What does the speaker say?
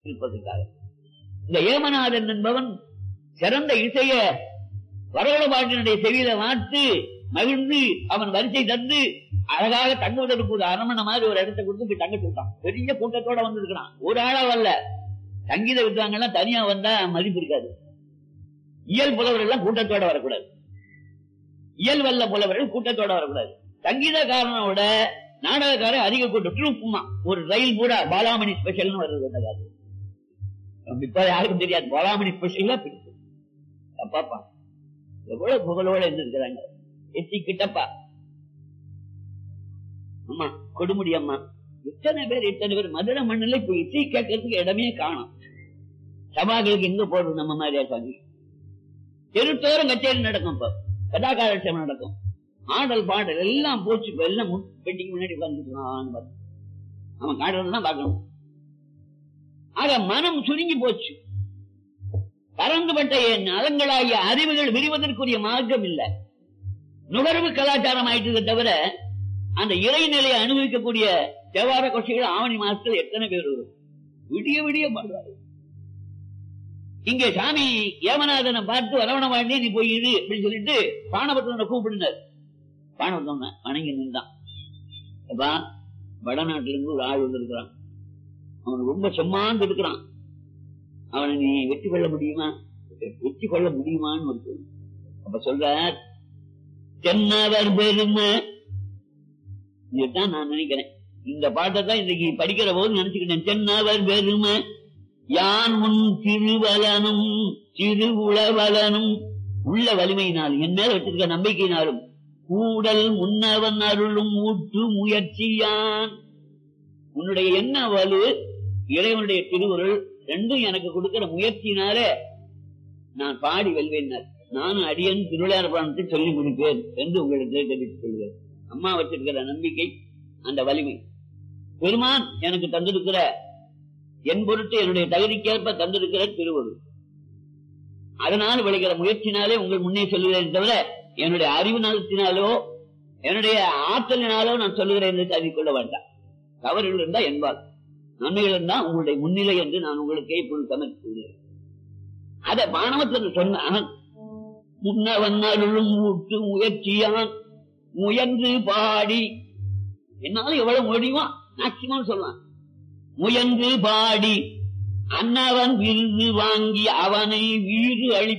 இருப்பதற்காக இந்த ஏமநாதன் என்பவன் சிறந்த இசைய வரவழ பாட்டினுடைய செவியில மாட்டு மகிழ்ந்து அவன் வரிசை தந்து அழகாக தங்குவதற்கு ஒரு அரமணை மாதிரி ஒரு இடத்தை கொடுத்து போய் தங்க சொல்றான் பெரிய கூட்டத்தோட வந்திருக்கிறான் ஒரு ஆளா வரல சங்கீத வித்வாங்கெல்லாம் தனியா வந்தா மதிப்பு இருக்காது இயல் புலவர்கள் எல்லாம் கூட்டத்தோட வரக்கூடாது இயல் வல்ல புலவர்கள் கூட்டத்தோட வரக்கூடாது சங்கீதக்காரனோட நாடகக்காரன் அதிக கூட்டம் ட்ரூப்புமா ஒரு ரயில் பூரா பாலாமணி ஸ்பெஷல்னு வருது அந்த காலத்துல இப்ப யாருக்கும் தெரியாது பாலாமணி ஸ்பெஷல் பிடிக்கும் பாப்பா எவ்வளவு புகழோட இருந்திருக்கிறாங்க எத்தி கிட்டப்பா அம்மா கொடுமுடி அம்மா எத்தனை பேர் எத்தனை பேர் மதுரை மண்ணில் இப்ப இசை கேட்கறதுக்கு இடமே காணும் சபாக்களுக்கு எங்க போடுறது நம்ம மாதிரியா சாமி தெருத்தோறும் கச்சேரி நடக்கும் இப்ப கதாகாலட்சேபம் நடக்கும் ஆடல் பாடல் எல்லாம் போச்சு இப்ப எல்லாம் பெட்டிக்கு முன்னாடி வந்துட்டு அவன் காடுறதுதான் பார்க்கணும் ஆக மனம் சுருங்கி போச்சு பறந்துபட்ட என் நலங்களாகிய அறிவுகள் விரிவதற்குரிய மார்க்கம் இல்ல நுகர்வு கலாச்சாரம் ஆயிட்டதை தவிர அந்த இறைநிலையை அனுபவிக்கக்கூடிய தேவார கொஷிகள் ஆவணி மாசத்துல எத்தனை பேர் வரும் விடிய விடிய பாடுவாரு இங்க சாமி ஏமநாதனை பார்த்து வரவண வாழ்ந்தே நீ போய் இரு அப்படின்னு சொல்லிட்டு பானபத்திரனை கூப்பிடுனார் பானபத்திரனை வணங்கி நின்றான் அப்பா வடநாட்டுல இருந்து ஒரு ஆள் வந்திருக்கிறான் அவன் ரொம்ப செம்மாந்து இருக்கிறான் அவனை நீ வெற்றி கொள்ள முடியுமா வெற்றி கொள்ள முடியுமான்னு ஒரு கேள்வி. அப்ப சொல்ற தென்னவர் பெருமை இதுதான் நான் நினைக்கிறேன் இந்த பாட்டை தான் இன்னைக்கு படிக்கிற போது நினைச்சுக்கிட்டேன் தென்னவர் பெருமை யான் உன் திருவலனும் திருவுளவலனும் உள்ள வலிமையினாலும் என் மேல வச்சிருக்க நம்பிக்கையினாலும் கூடல் முன்னவன் அருளும் ஊட்டு முயற்சியான் உன்னுடைய என்ன வலு இறைவனுடைய திருவுருள் ரெண்டும் எனக்கு கொடுக்கிற முயற்சியினாலே நான் பாடி வெல்வேன் நானும் அடியன் திருவிளையாடத்தை சொல்லி கொடுப்பேன் என்று உங்களுக்கு தெரிவித்துக் கொள்கிறேன் அம்மா வச்சிருக்கிற நம்பிக்கை அந்த வலிமை பெருமான் எனக்கு தந்திருக்கிற என் பொருட்டு என்னுடைய தகுதிக்கேற்ப தந்திருக்கிற திருவருள் அதனால் விளைகிற முயற்சினாலே உங்கள் முன்னே சொல்லுகிறேன் தவிர என்னுடைய அறிவு நலத்தினாலோ என்னுடைய ஆற்றலினாலோ நான் சொல்லுகிறேன் என்று கருதிக்கொள்ள வேண்டாம் தவறுகள் இருந்தா என்பால் நன்மைகள் இருந்தா உங்களுடைய முன்னிலை என்று நான் உங்களுக்கு இப்பொழுது சமர்ப்பிக்கிறேன் அத மாணவத்தில் சொன்னான் முன்னவன் அருளும் ஊட்டு முயற்சியான் முயன்று பாடி என்னால எவ்வளவு முடியுமோ மேக்சிமம் சொல்லலாம் முயன்று பாடி அன்னவன் விருது வாங்கி அவனை வீடு அழி